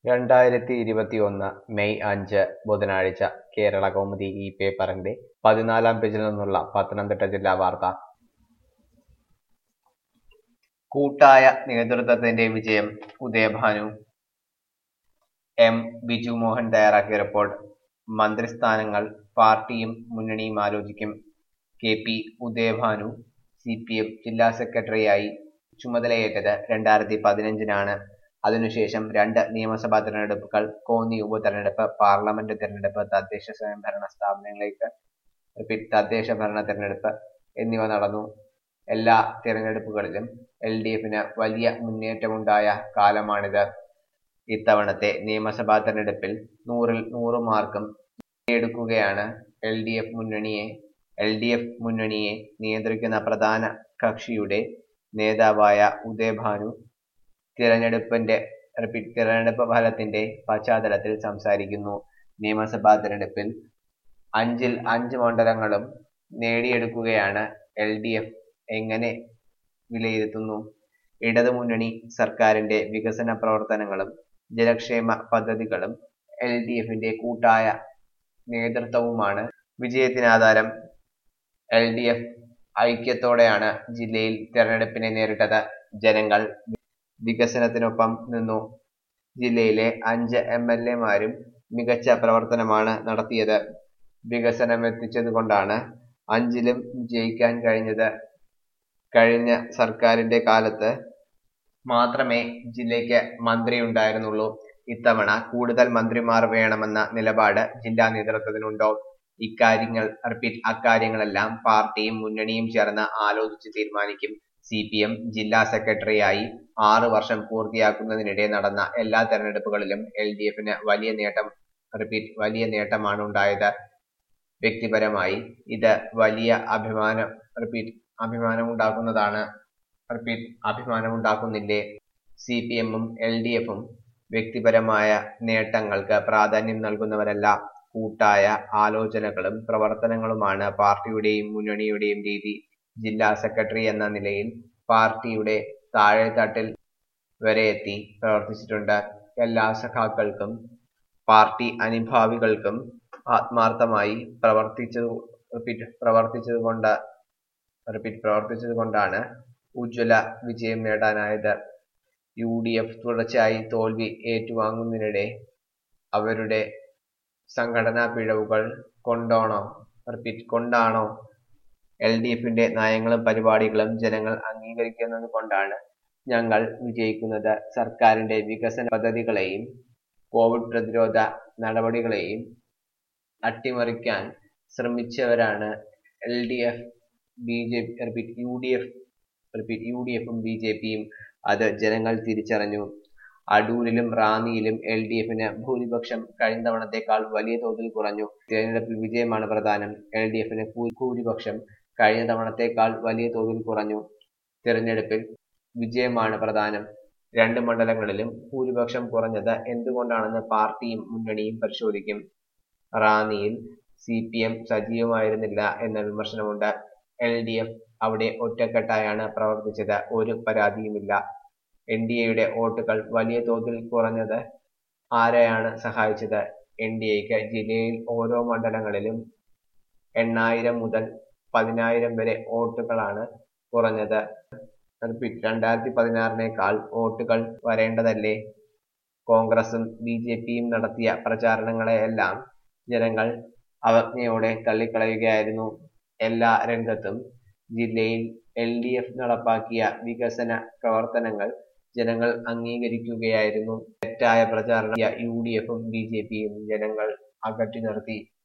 രണ്ടായിരത്തി ഇരുപത്തിയൊന്ന് മെയ് അഞ്ച് ബുധനാഴ്ച കേരള കൗമുദി ഈ പേപ്പറിന്റെ പതിനാലാം പേജിൽ നിന്നുള്ള പത്തനംതിട്ട ജില്ലാ വാർത്ത കൂട്ടായ നേതൃത്വത്തിന്റെ വിജയം ഉദയഭാനു എം ബിജു മോഹൻ തയ്യാറാക്കിയ റിപ്പോർട്ട് മന്ത്രിസ്ഥാനങ്ങൾ പാർട്ടിയും മുന്നണിയും ആലോചിക്കും K P Udayabhanu C P M ജില്ലാ സെക്രട്ടറിയായി ചുമതലയേറ്റത് രണ്ടായിരത്തി പതിനഞ്ചിനാണ് അതിനുശേഷം രണ്ട് നിയമസഭാ തെരഞ്ഞെടുപ്പുകൾ കോന്നി ഉപതെരഞ്ഞെടുപ്പ് പാർലമെന്റ് തെരഞ്ഞെടുപ്പ് തദ്ദേശ സ്വയംഭരണ സ്ഥാപനങ്ങളിലേക്ക് റിപ്പീറ്റ് തദ്ദേശ ഭരണ തെരഞ്ഞെടുപ്പ് എന്നിവ നടന്നു എല്ലാ തിരഞ്ഞെടുപ്പുകളിലും എൽ ഡി എഫിന് വലിയ മുന്നേറ്റമുണ്ടായ കാലമാണിത് ഇത്തവണത്തെ നിയമസഭാ തെരഞ്ഞെടുപ്പിൽ നൂറിൽ നൂറ് മാർക്കും നേടിയെടുക്കുകയാണ് എൽ ഡി എഫ് മുന്നണിയെ എൽ ഡി എഫ് മുന്നണിയെ നിയന്ത്രിക്കുന്ന പ്രധാന കക്ഷിയുടെ നേതാവായ ഉദയഭാനു തിരഞ്ഞെടുപ്പിന്റെ റിപ്പീറ്റ് തിരഞ്ഞെടുപ്പ് ഫലത്തിന്റെ പശ്ചാത്തലത്തിൽ സംസാരിക്കുന്നു നിയമസഭാ തിരഞ്ഞെടുപ്പിൽ അഞ്ചിൽ അഞ്ച് മണ്ഡലങ്ങളും നേടിയെടുക്കുകയാണ് എൽ ഡി എഫ് എങ്ങനെ വിലയിരുത്തുന്നു ഇടതുമുന്നണി സർക്കാരിന്റെ വികസന പ്രവർത്തനങ്ങളും ജനക്ഷേമ പദ്ധതികളും എൽ ഡി എഫിന്റെ കൂട്ടായ നേതൃത്വവുമാണ് വിജയത്തിനാധാരം എൽ ഡി എഫ് ഐക്യത്തോടെയാണ് ജില്ലയിൽ തെരഞ്ഞെടുപ്പിനെ നേരിട്ടത് ജനങ്ങൾ വികസനത്തിനൊപ്പം നിന്നു ജില്ലയിലെ അഞ്ച് എം എൽ എമാരും മികച്ച പ്രവർത്തനമാണ് നടത്തിയത് വികസനം എത്തിച്ചതുകൊണ്ടാണ് അഞ്ചിലും വിജയിക്കാൻ കഴിഞ്ഞത് കഴിഞ്ഞ സർക്കാരിന്റെ കാലത്ത് മാത്രമേ ജില്ലയ്ക്ക് മന്ത്രി ഉണ്ടായിരുന്നുള്ളൂ ഇത്തവണ കൂടുതൽ മന്ത്രിമാർ വേണമെന്ന നിലപാട് ജില്ലാ നേതൃത്വത്തിനുണ്ടോ ഇക്കാര്യങ്ങൾ റിപ്പീറ്റ് അക്കാര്യങ്ങളെല്ലാം പാർട്ടിയും മുന്നണിയും ചേർന്ന് ആലോചിച്ച് തീരുമാനിക്കും സി പി എം ജില്ലാ സെക്രട്ടറിയായി ആറ് വർഷം പൂർത്തിയാക്കുന്നതിനിടെ നടന്ന എല്ലാ തെരഞ്ഞെടുപ്പുകളിലും എൽ ഡി എഫിന് വലിയ നേട്ടം റിപ്പീറ്റ് വലിയ നേട്ടമാണ് ഉണ്ടായത് വ്യക്തിപരമായി ഇത് വലിയ അഭിമാനം റിപ്പീറ്റ് അഭിമാനമുണ്ടാക്കുന്നതാണ് റിപ്പീറ്റ് അഭിമാനമുണ്ടാക്കുന്നില്ലേ സി പി എമ്മും എൽ ഡി എഫും വ്യക്തിപരമായ നേട്ടങ്ങൾക്ക് പ്രാധാന്യം നൽകുന്നവരല്ല കൂട്ടായ ആലോചനകളും പ്രവർത്തനങ്ങളുമാണ് പാർട്ടിയുടെയും മുന്നണിയുടെയും രീതി ജില്ലാ സെക്രട്ടറി എന്ന നിലയിൽ പാർട്ടിയുടെ താഴെത്തട്ടിൽ വരെ എത്തി പ്രവർത്തിച്ചിട്ടുണ്ട് എല്ലാ സഖാക്കൾക്കും പാർട്ടി അനുഭാവികൾക്കും ആത്മാർത്ഥമായി പ്രവർത്തിച്ചത് റിപ്പീറ്റ് പ്രവർത്തിച്ചത് കൊണ്ട് റിപ്പീറ്റ് പ്രവർത്തിച്ചത് കൊണ്ടാണ് ഉജ്ജ്വല വിജയം നേടാനായത് യു ഡി എഫ് തുടർച്ചയായി തോൽവി ഏറ്റുവാങ്ങുന്നതിനിടെ അവരുടെ സംഘടനാ പിഴവുകൾ കൊണ്ടാണോ റിപ്പീറ്റ് കൊണ്ടാണോ എൽ ഡി എഫിന്റെ നയങ്ങളും പരിപാടികളും ജനങ്ങൾ അംഗീകരിക്കുന്നത് കൊണ്ടാണ് ഞങ്ങൾ വിജയിക്കുന്നത് സർക്കാരിന്റെ വികസന പദ്ധതികളെയും കോവിഡ് പ്രതിരോധ നടപടികളെയും അട്ടിമറിക്കാൻ ശ്രമിച്ചവരാണ് L D F B J P repeat U D F repeat U D എഫും ബി ജെ പിയും അത് ജനങ്ങൾ തിരിച്ചറിഞ്ഞു അടൂരിലും റാന്നിയിലും എൽ ഡി എഫിന് ഭൂരിപക്ഷം കഴിഞ്ഞ തവണത്തേക്കാൾ വലിയ തോതിൽ കുറഞ്ഞു തിരഞ്ഞെടുപ്പിൽ വിജയമാണ് പ്രധാനം എൽ ഡി എഫിന് ഭൂരിപക്ഷം കഴിഞ്ഞ തവണത്തേക്കാൾ വലിയ തോതിൽ കുറഞ്ഞു തിരഞ്ഞെടുപ്പിൽ വിജയമാണ് പ്രധാനം രണ്ട് മണ്ഡലങ്ങളിലും ഭൂരിപക്ഷം കുറഞ്ഞത് എന്തുകൊണ്ടാണെന്ന് പാർട്ടിയും മുന്നണിയും പരിശോധിക്കും റാന്നിയിൽ സി പി എം സജീവമായിരുന്നില്ല എന്ന വിമർശനമുണ്ട് എൽ ഡി എഫ് അവിടെ ഒറ്റക്കെട്ടായാണ് പ്രവർത്തിച്ചത് ഒരു പരാതിയുമില്ല എൻ ഡി എയുടെ വോട്ടുകൾ വലിയ തോതിൽ കുറഞ്ഞത് ആരെയാണ് സഹായിച്ചത് എൻ ഡി എക്ക് ജില്ലയിൽ ഓരോ മണ്ഡലങ്ങളിലും എണ്ണായിരം മുതൽ പതിനായിരം വരെ വോട്ടുകളാണ് കുറഞ്ഞത് റിപ്പീറ്റ് രണ്ടായിരത്തി പതിനാറിനേക്കാൾ വോട്ടുകൾ വരേണ്ടതല്ലേ കോൺഗ്രസും ബി ജെ പിയും നടത്തിയ പ്രചാരണങ്ങളെയെല്ലാം ജനങ്ങൾ അവജ്ഞയോടെ തള്ളിക്കളയുകയായിരുന്നു എല്ലാ രംഗത്തും ജില്ലയിൽ എൽ ഡി എഫ് നടപ്പാക്കിയ വികസന പ്രവർത്തനങ്ങൾ ജനങ്ങൾ അംഗീകരിക്കുകയായിരുന്നു തെറ്റായ പ്രചാരണം യു ഡി എഫും ബി ജെ പിയും ജനങ്ങൾ അകറ്റി നിർത്തി